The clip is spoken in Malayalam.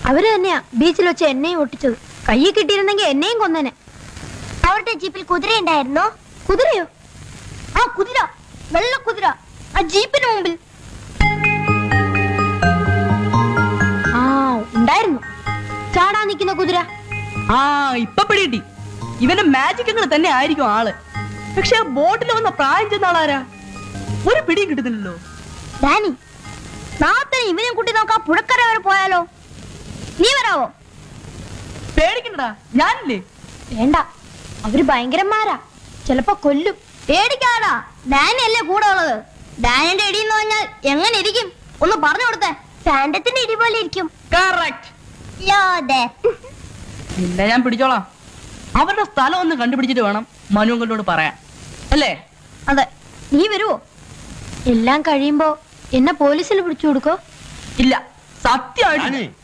അവര് തന്നെയാ ബീച്ചിൽ വെച്ച് എന്നെയും ഒട്ടിച്ചത് കയ്യിൽ കിട്ടിയിരുന്നെങ്കിൽ എന്നെയും കൊന്നനെ അവരുടെ ജീപ്പിൽ കുതിരയുണ്ടായിരുന്നോ കുതിരയോ ആ കുതിര വെള്ള കുതിര ആ ജീപ്പിന് മുമ്പിൽ ആ ഉണ്ടായിരുന്നു ചാടാൻ നിൽക്കുന്ന കുതിര ആ ഇപ്പൊ പിടികിട്ടി ഇവന്റെ മാജിക്കുകൾ തന്നെ ആയിരിക്കും ആള് പക്ഷെ ആ ബോട്ടിൽ വന്ന പ്രായം ചെന്ന ആളാരാ ഒരു പിടിയും കിട്ടുന്നില്ലല്ലോ ഡാനി നാളെ ഇവനെയും കൂട്ടി നോക്കാം പുഴക്കര വരെ പോയാലോ നീ വരാവോ പേടിക്കണ്ടടാ ഞാനില്ലേ വേണ്ട അവര് ഭയങ്കരന്മാരാ ചിലപ്പോ കൊല്ലും പേടിക്കാടാ ഡാനി അല്ലേ കൂടെ ഉള്ളത് ഡാനിന്റെ ഇടി എന്ന് പറഞ്ഞാൽ എങ്ങനെ ഇരിക്കും ഒന്ന് പറഞ്ഞു കൊടുത്തേ ഫാൻഡത്തിന്റെ ഇടി പോലെ ഇരിക്കും കറക്റ്റ് യാതെ പിന്നെ ഞാൻ പിടിച്ചോളാം അവരുടെ സ്ഥലം ഒന്ന് കണ്ടുപിടിച്ചിട്ട് വേണം മനുവങ്കലിനോട് പറയാൻ അല്ലേ അതെ നീ വരുവോ എല്ലാം കഴിയുമ്പോ എന്നെ പോലീസിൽ പിടിച്ചു കൊടുക്കോ ഇല്ല സത്യമായിട്ട് ഡാനി